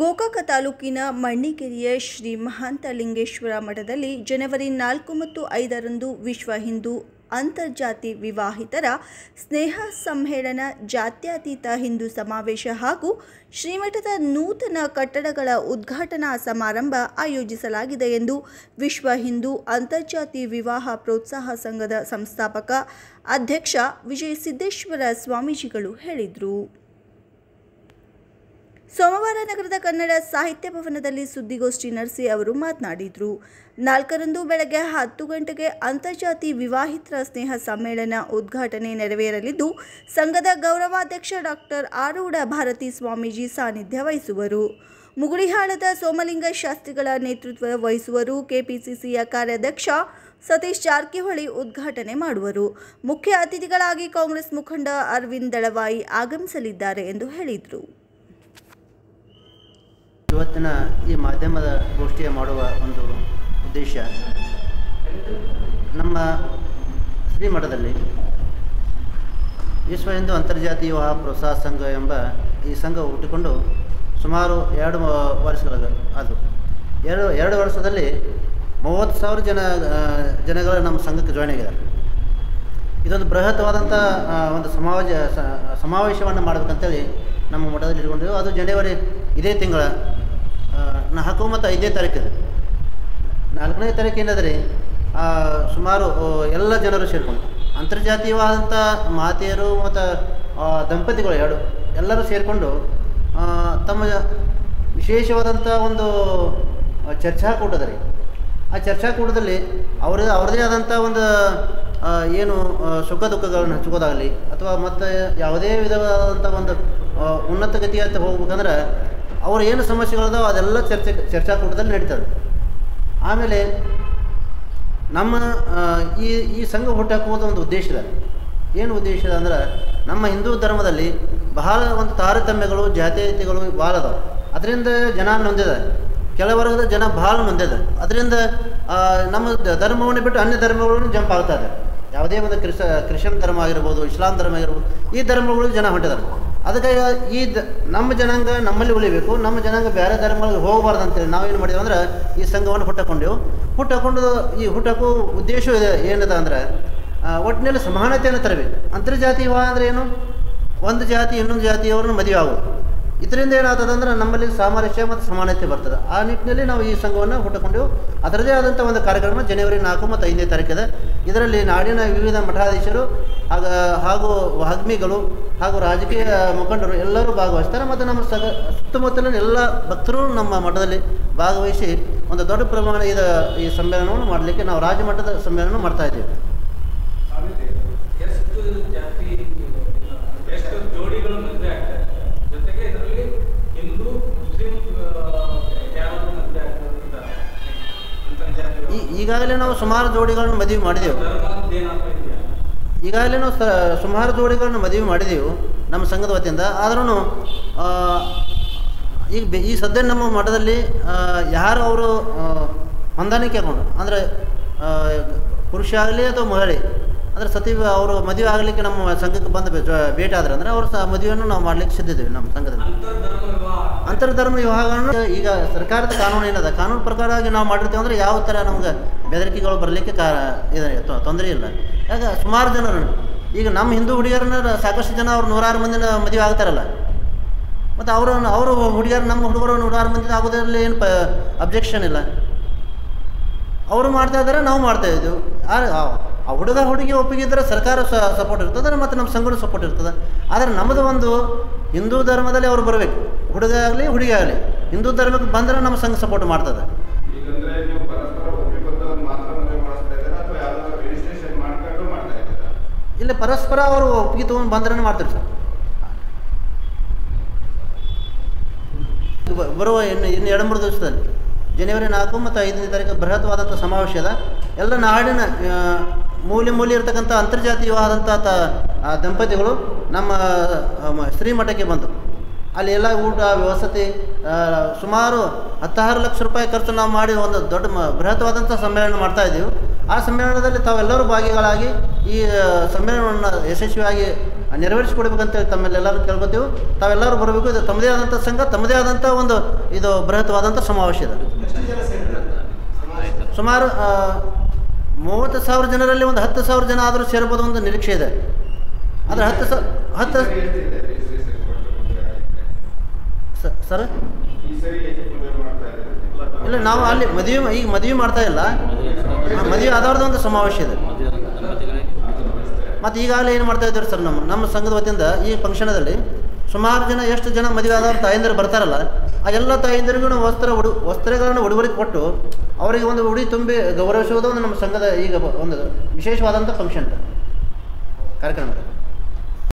ಗೋಕಾಕ ತಾಲೂಕಿನ ಮಣ್ಣಿಕೆರೆಯ ಶ್ರೀ ಮಹಾಂತಲಿಂಗೇಶ್ವರ ಮಠದಲ್ಲಿ ಜನವರಿ ನಾಲ್ಕು ಮತ್ತು ಐದರಂದು ವಿಶ್ವ ಹಿಂದೂ ಅಂತರ್ಜಾತಿ ವಿವಾಹಿತರ ಸ್ನೇಹ ಸಮ್ಮೇಳನ ಜಾತ್ಯತೀತ ಹಿಂದೂ ಸಮಾವೇಶ ಹಾಗೂ ಶ್ರೀಮಠದ ನೂತನ ಕಟ್ಟಡಗಳ ಉದ್ಘಾಟನಾ ಸಮಾರಂಭ ಆಯೋಜಿಸಲಾಗಿದೆ ಎಂದು ವಿಶ್ವ ಹಿಂದೂ ಅಂತರ್ಜಾತಿ ವಿವಾಹ ಪ್ರೋತ್ಸಾಹ ಸಂಘದ ಸಂಸ್ಥಾಪಕ ಅಧ್ಯಕ್ಷ ವಿಜಯ ಸಿದ್ದೇಶ್ವರ ಸ್ವಾಮೀಜಿಗಳು ಹೇಳಿದರು ಸೋಮವಾರ ನಗರದ ಕನ್ನಡ ಸಾಹಿತ್ಯ ಭವನದಲ್ಲಿ ಸುದ್ದಿಗೋಷ್ಠಿ ನಡೆಸಿ ಅವರು ಮಾತನಾಡಿದರು ನಾಲ್ಕರಂದು ಬೆಳಗ್ಗೆ ಹತ್ತು ಗಂಟೆಗೆ ಅಂತರ್ಜಾತಿ ವಿವಾಹಿತರ ಸ್ನೇಹ ಸಮ್ಮೇಳನ ಉದ್ಘಾಟನೆ ನೆರವೇರಲಿದ್ದು ಸಂಘದ ಗೌರವಾಧ್ಯಕ್ಷ ಡಾಕ್ಟರ್ ಆರೂಢ ಭಾರತಿ ಸ್ವಾಮೀಜಿ ಸಾನ್ನಿಧ್ಯ ವಹಿಸುವರು ಮುಗುಳಿಹಾಳದ ಸೋಮಲಿಂಗ ಶಾಸ್ತ್ರಿಗಳ ನೇತೃತ್ವ ವಹಿಸುವರು ಕೆಪಿಸಿಸಿಯ ಕಾರ್ಯಾಧ್ಯಕ್ಷ ಸತೀಶ್ ಜಾರಕಿಹೊಳಿ ಉದ್ಘಾಟನೆ ಮಾಡುವರು ಮುಖ್ಯ ಅತಿಥಿಗಳಾಗಿ ಕಾಂಗ್ರೆಸ್ ಮುಖಂಡ ಅರವಿಂದ್ ದಳವಾಯಿ ಆಗಮಿಸಲಿದ್ದಾರೆ ಎಂದು ಹೇಳಿದರು ಇವತ್ತಿನ ಈ ಮಾಧ್ಯಮದ ಗೋಷ್ಠಿಯ ಮಾಡುವ ಒಂದು ಉದ್ದೇಶ ನಮ್ಮ ಶ್ರೀಮಠದಲ್ಲಿ ವಿಶ್ವ ಹಿಂದೂ ಅಂತರ್ಜಾತಿ ವಿವಾಹ ಪ್ರೋತ್ಸಾಹ ಸಂಘ ಎಂಬ ಈ ಸಂಘ ಹುಟ್ಟಿಕೊಂಡು ಸುಮಾರು ಎರಡು ಮ- ವರ್ಷಗಳ ಅದು ಎರಡು ಎರಡು ವರ್ಷದಲ್ಲಿ ಮೂವತ್ತು ಸಾವಿರ ಜನ ಆ, ಜನಗಳು ನಮ್ಮ ಸಂಘಕ್ಕೆ ಜಾಯ್ನ್ ಆಗಿದ್ದಾರೆ ಇದೊಂದು ಬೃಹತ್ವಾದಂಥ ಆ, ಒಂದು ಸಮಾವೇಶ ಸ- ಸಮಾವೇಶವನ್ನು ಮಾಡಬೇಕಂತೇಳಿ ನಮ್ಮ ಮಠದಲ್ಲಿ ಇಟ್ಕೊಂಡಿದ್ದೆವು ಅದು ಜನವರಿ ಇದೇ ತಿಂಗಳ ಆ, ನಾಲ್ಕು ಮತ್ತು ಐದನೇ ತಾರೀಕಿದೆ ನಾಲ್ಕನೇ ತಾರೀಕು ಏನಾದರೆ ಸುಮಾರು ಆ, ಎಲ್ಲ ಜನರು ಸೇರಿಕೊಂಡು ಅಂತರ್ಜಾತೀಯವಾದಂಥ ಮಾತೆಯರು ಮತ್ತು ದಂಪತಿಗಳು ಎರಡು ಎಲ್ಲರೂ ಸೇರಿಕೊಂಡು ಆ, ತಮ್ಮ ವಿಶೇಷವಾದಂಥ ಒಂದು ಆ, ಚರ್ಚಾಕೂಟದಲ್ಲಿ ಆ ಚರ್ಚಾಕೂಟದಲ್ಲಿ ಅವರ ಅವರದೇ ಆದಂಥ ಒಂದು ಆ, ಏನು ಆ, ಸುಖ ದುಃಖಗಳನ್ನು ಹಂಚ್ಕೋದಾಗಲಿ ಅಥವಾ ಮತ್ತು ಯಾವುದೇ ವಿಧವಾದಂಥ ಒಂದು ಆ, ಉನ್ನತ ಗತಿಯತ್ತ ಹೋಗ್ಬೇಕಂದ್ರೆ ಅವ್ರು ಏನು ಸಮಸ್ಯೆಗಳಿದಾವೆ ಅದೆಲ್ಲ ಚರ್ಚೆ ಚರ್ಚಾಕೂಟದಲ್ಲಿ ನಡೀತದೆ ಆಮೇಲೆ ನಮ್ಮ ಆ, ಈ ಈ ಸಂಘ ಹುಟ್ಟಾಕುವುದು ಒಂದು ಉದ್ದೇಶ ಇದೆ ಏನು ಉದ್ದೇಶ ಇದೆ ಅಂದ್ರೆ ನಮ್ಮ ಹಿಂದೂ ಧರ್ಮದಲ್ಲಿ ಬಹಳ ಒಂದು ತಾರತಮ್ಯಗಳು ಜಾತೀಯತೆಗಳು ಭಾಳ ಅದಾವೆ ಅದರಿಂದ ಜನ ನೊಂದಿದೆ ಕೆಳ ವರ್ಗದ ಜನ ಭಾಳ ನೊಂದಿದೆ ಅದರಿಂದ ಆ, ನಮ್ಮ ದ- ಧರ್ಮವನ್ನು ಬಿಟ್ಟು ಅನ್ಯ ಧರ್ಮಗಳನ್ನು ಜಂಪ್ ಆಗ್ತಾ ಇದೆ ಯಾವುದೇ ಒಂದು ಕ್ರಿಶ ಕ್ರಿಶ್ಚಿಯನ್ ಧರ್ಮ ಆಗಿರ್ಬೋದು ಇಸ್ಲಾಂ ಧರ್ಮ ಆಗಿರ್ಬೋದು ಈ ಧರ್ಮಗಳು ಜನ ಹೊಂಟಿದ್ದಾರೆ ಅದಕ್ಕೆ ಈ ದ ನಮ್ಮ ಜನಾಂಗ ನಮ್ಮಲ್ಲಿ ಉಳಿಬೇಕು ನಮ್ಮ ಜನಾಂಗ ಬೇರೆ ಧರ್ಮಗಳಿಗೆ ಹೋಗಬಾರ್ದು ಅಂತೇಳಿ ನಾವೇನು ಮಾಡಿದ್ವಿ ಅಂದ್ರೆ ಈ ಸಂಘವನ್ನು ಹುಟ್ಟಕೊಂಡೆವು ಹುಟ್ಟಕೊಂಡು ಈ ಹುಟ್ಟಕ್ಕೂ ಉದ್ದೇಶ ಇದೆ ಏನಿದೆ ಅಂದ್ರೆ ಆ, ಒಟ್ಟಿನಲ್ಲಿ ಸಮಾನತೆಯನ್ನು ತರಬೇಕು ಅಂತರ್ಜಾತಿ ವಿವಾಹ ಅಂದರೆ ಏನು ಒಂದು ಜಾತಿ ಇನ್ನೊಂದು ಜಾತಿಯವ್ರನ್ನ ಮದುವೆ ಆಗೋದು ಇದರಿಂದ ಏನಾಗ್ತದೆ ಅಂದ್ರೆ ನಮ್ಮಲ್ಲಿ ಸಾಮರಸ್ಯ ಮತ್ತು ಸಮಾನತೆ ಬರ್ತದೆ ಆ ನಿಟ್ಟಿನಲ್ಲಿ ನಾವು ಈ ಸಂಘವನ್ನು ಹುಟ್ಟುಕೊಂಡೆವು ಅದರದೇ ಆದಂಥ ಒಂದು ಕಾರ್ಯಕ್ರಮ ಜನವರಿ ನಾಲ್ಕು ಮತ್ತು ಐದನೇ ತಾರೀಕಿದೆ ಇದರಲ್ಲಿ ನಾಡಿನ ವಿವಿಧ ಮಠಾಧೀಶರು ಆಗ ಹಾಗೂ ವಾಗ್ಮಿಗಳು ಹಾಗೂ ರಾಜಕೀಯ ಮುಖಂಡರು ಎಲ್ಲರೂ ಭಾಗವಹಿಸ್ತಾರೆ ಮತ್ತು ನಮ್ಮ ಸಗ ಸುತ್ತಮುತ್ತಲಿನ ಎಲ್ಲ ಭಕ್ತರು ನಮ್ಮ ಮಠದಲ್ಲಿ ಭಾಗವಹಿಸಿ ಒಂದು ದೊಡ್ಡ ಪ್ರಮಾಣದ ಈ ಸಮ್ಮೇಳನವನ್ನು ಮಾಡಲಿಕ್ಕೆ ನಾವು ರಾಜ್ಯ ಮಟ್ಟದ ಸಮ್ಮೇಳನ ಮಾಡ್ತಾ ಇದ್ದೀವಿ ಸ್ವಾಮೀಜಿ, ಎಷ್ಟು ಜಾತಿ ಎಷ್ಟು ಜೋಡಿಗಳು ಮದುವೆ ಆಗ್ತಾರೆ ಜೊತೆಗೆ ಇದರಲ್ಲಿ ಹಿಂದೂ ಮುಸ್ಲಿಂ ಯಾರು ಮದುವೆ ಆಗ್ತಾರೆ ಅಂತರ್ಜಾತಿ ಈ ಈಗಾಗಲೇ ನಾವು ಸುಮಾರು ಜೋಡಿಗಳನ್ನು ಮದುವೆ ಮಾಡಿದೆವು ಧರ್ಮದ ಏನಾದ್ರು ಇದೆಯಾ ಈಗಾಗಲೇ ನಾವು ಸ ಸುಮಾರು ಜೋಡಿಗಳನ್ನು ಮದುವೆ ಮಾಡಿದೆವು ನಮ್ಮ ಸಂಘದ ವತಿಯಿಂದ ಆದ್ರೂ ಈಗ ಬೆ- ಈ ಸದ್ಯ ನಮ್ಮ ಮಠದಲ್ಲಿ ಆ, ಯಾರು ಅವರು ಹೊಂದಾಣಿಕೆ ಹಾಕೊಂಡು ಅಂದರೆ ಪುರುಷ ಆಗಲಿ ಅಥವಾ ಮಹಿಳೆ ಅಂದರೆ ಸತಿ ಅವರು ಮದುವೆ ಆಗಲಿಕ್ಕೆ ನಮ್ಮ ಸಂಘಕ್ಕೆ ಬಂದು ಬೆ- ಜೊ- ಭೇಟಿ ಆದ್ರೆ ಅಂದರೆ ಅವ್ರ ಸ ಮದುವೆಯನ್ನು ನಾವು ಮಾಡಲಿಕ್ಕೆ ಸಿದ್ಧಿದ್ದೀವಿ ನಮ್ಮ ಸಂಘದಲ್ಲಿ ಅಂತರ್ಧರ್ಮ ವಿವಾಹ ಅಂತರ್ಧರ್ಮ ವಿವಾಹಗಳನ್ನು ಈಗ ಸರ್ಕಾರದ ಕಾನೂನು ಏನದ ಕಾನೂನು ಪ್ರಕಾರವಾಗಿ ನಾವು ಮಾಡಿರ್ತೀವಿ ಅಂದರೆ ಯಾವ ಥರ ನಮ್ಗೆ ಬೆದರಿಕೆಗಳು ಬರಲಿಕ್ಕೆ ಕಾ ಇದೆ ತೊ- ತೊಂದರೆ ಇಲ್ಲ ಯಾಕ ಸುಮಾರು ಜನರು ಈಗ ನಮ್ಮ ಹಿಂದೂ ಹುಡುಗಿಯರನ್ನ ಸಾಕಷ್ಟು ಜನ ಅವ್ರು ನೂರಾರು ಮಂದಿನ ಮದುವೆ ಆಗ್ತಾರಲ್ಲ ಮತ್ತು ಅವರು ಅವರು ಹುಡುಗಿಯರು ನಮ್ಮ ಹುಡುಗರು ನೂರಾರು ಮಂದಿ ಆಗೋದ್ರಲ್ಲಿ ಏನು ಪ ಅಬ್ಜೆಕ್ಷನ್ ಇಲ್ಲ ಅವರು ಮಾಡ್ತಾ ಇದ್ದಾರೆ ನಾವು ಮಾಡ್ತಾ ಇದ್ದೀವಿ ಆ- ಆ- ಆ ಹುಡುಗ ಹುಡುಗಿ ಒಪ್ಪಿಗಿದ್ರೆ ಸರ್ಕಾರ ಸಪೋರ್ಟ್ ಇರ್ತದೆ ಮತ್ತು ನಮ್ಮ ಸಂಘದ ಸಪೋರ್ಟ್ ಇರ್ತದೆ ಆದರೆ ನಮ್ಮದು ಒಂದು ಹಿಂದೂ ಧರ್ಮದಲ್ಲಿ ಅವ್ರು ಬರಬೇಕು ಹುಡುಗ ಆಗಲಿ ಹುಡುಗಿ ಆಗಲಿ ಹಿಂದೂ ಧರ್ಮಕ್ಕೆ ಬಂದರೆ ನಮ್ಮ ಸಂಘ ಸಪೋರ್ಟ್ ಮಾಡ್ತದೆ ಈಗಂದ್ರೆ ನೀವು ಪರಸ್ಪರ ಒಪ್ಪಿಕೊಂಡವ್ರು ಮಾತ್ರ ಮದುವೆ ಮಾಡಿಸ್ತಾ ಇದ್ದೀರಾ ಅಥವಾ ಯಾವ್ದಾದ್ರು ರಿಜಿಸ್ಟ್ರೇಷನ್ ಮಾಡ್ಕೊಂಡು ಮಾಡ್ತಾ ಇದ್ದೀರಾ ಇಲ್ಲಿ ಪರಸ್ಪರ ಅವರು ಒಪ್ಪಿಗೆ ತೊಗೊಂಡು ಬಂದ್ರೆ ಮಾಡ್ತಾರೆ ಸರ್ ಇದು ಬ- ಬರುವ ಇನ್ನು ಇನ್ನು ಎರಡು ಮೂರು ದಿವಸದಲ್ಲಿ ಜನವರಿ ನಾಲ್ಕು ಮತ್ತು ಐದನೇ ತಾರೀಕು ಬೃಹತ್ವಾದಂಥ ಸಮಾವೇಶ ಅದ ಎಲ್ಲ ನಾಡಿನ ಆ, ಮೂಲೆ ಮೂಲೆ ಇರ್ತಕ್ಕಂಥ ಅಂತರ್ಜಾತೀಯವಾದಂಥ ತ ಆ ದಂಪತಿಗಳು ನಮ್ಮ ಆ, ಮ- ಶ್ರೀಮಠಕ್ಕೆ ಬಂದರು ಅಲ್ಲಿ ಎಲ್ಲ ಊಟ ವ್ಯವಸ್ಥೆ ಆ, ಸುಮಾರು ಹತ್ತಾರು ಲಕ್ಷ ರೂಪಾಯಿ ಖರ್ಚು ನಾವು ಮಾಡಿ ಒಂದು ದೊಡ್ಡ ಮ ಬೃಹತ್ವಾದಂಥ ಸಮ್ಮೇಳನ ಮಾಡ್ತಾ ಇದ್ದೀವಿ ಆ ಸಮ್ಮೇಳನದಲ್ಲಿ ತಾವೆಲ್ಲರೂ ಭಾಗಿಗಳಾಗಿ ಈ ಆ, ಸಮ್ಮೇಳನವನ್ನು ಯಶಸ್ವಿಯಾಗಿ ನೆರವೇರಿಸಿಕೊಡ್ಬೇಕಂತ ತಮ್ಮಲ್ಲೆಲ್ಲರೂ ಕೇಳ್ಕೊತೀವಿ ತಾವೆಲ್ಲರೂ ಬರಬೇಕು ಇದು ತಮ್ಮದೇ ಆದಂಥ ಸಂಘ ತಮ್ಮದೇ ಆದಂಥ ಒಂದು ಇದು ಬೃಹತ್ವಾದಂಥ ಸಮಾವೇಶ ಇದೆ ಸುಮಾರು ಆ, ಮೂವತ್ತು ಸಾವಿರ ಜನರಲ್ಲಿ ಒಂದು ಹತ್ತು ಸಾವಿರ ಜನ ಆದರೂ ಸೇರ್ಬೋದು ಒಂದು ನಿರೀಕ್ಷೆ ಇದೆ ಆದರೆ ಹತ್ತು ಸ ಹತ್ತು ಈ ಸರಿ ಎಷ್ಟಿದೆ registration ಕೊಟ್ಟು ಮದುವೆ ಆಗಿದ್ರೆ? ಸ- ಸರ್ ಈ ಸರಿ ಎಷ್ಟು ಮದುವೆ ಮಾಡ್ತಾ ಇದ್ದಾರೆ ಇಲ್ಲ ನಾವು ಅಲ್ಲಿ ಮದುವೆ ಈಗ ಮದುವೆ ಮಾಡ್ತಾ ಇಲ್ಲ ಆ, ಮದುವೆ ಆದವ್ರದ್ದು ಒಂದು ಸಮಾವೇಶ ಇದೆ ಮತ್ತು ಈಗಾಗಲೇ ಏನು ಮಾಡ್ತಾ ಇದ್ದಾರೆ ಸರ್ ನಮ್ಮ ನಮ್ಮ ಸಂಘದ ವತಿಯಿಂದ ಈ ಫಂಕ್ಷನದಲ್ಲಿ ಸುಮಾರು ಜನ ಎಷ್ಟು ಜನ ಮದುವೆ ಆದವ್ರ ತಾಯಂದಿರು ಬರ್ತಾರಲ್ಲ ಆ ಎಲ್ಲ ತಾಯಂದಿರಿಗೂ ನಾವು ವಸ್ತ್ರ ಉಡು ವಸ್ತ್ರಗಳನ್ನು ಉಡುಗೊರೆ ಕೊಟ್ಟು ಅವರಿಗೆ ಒಂದು ಉಡಿ ತುಂಬಿ ಗೌರವಿಸುವುದು ಒಂದು ನಮ್ಮ ಸಂಘದ ಈಗ ಒಂದು ವಿಶೇಷವಾದಂಥ ಫಂಕ್ಷನ್ ಕಾರ್ಯಕ್ರಮ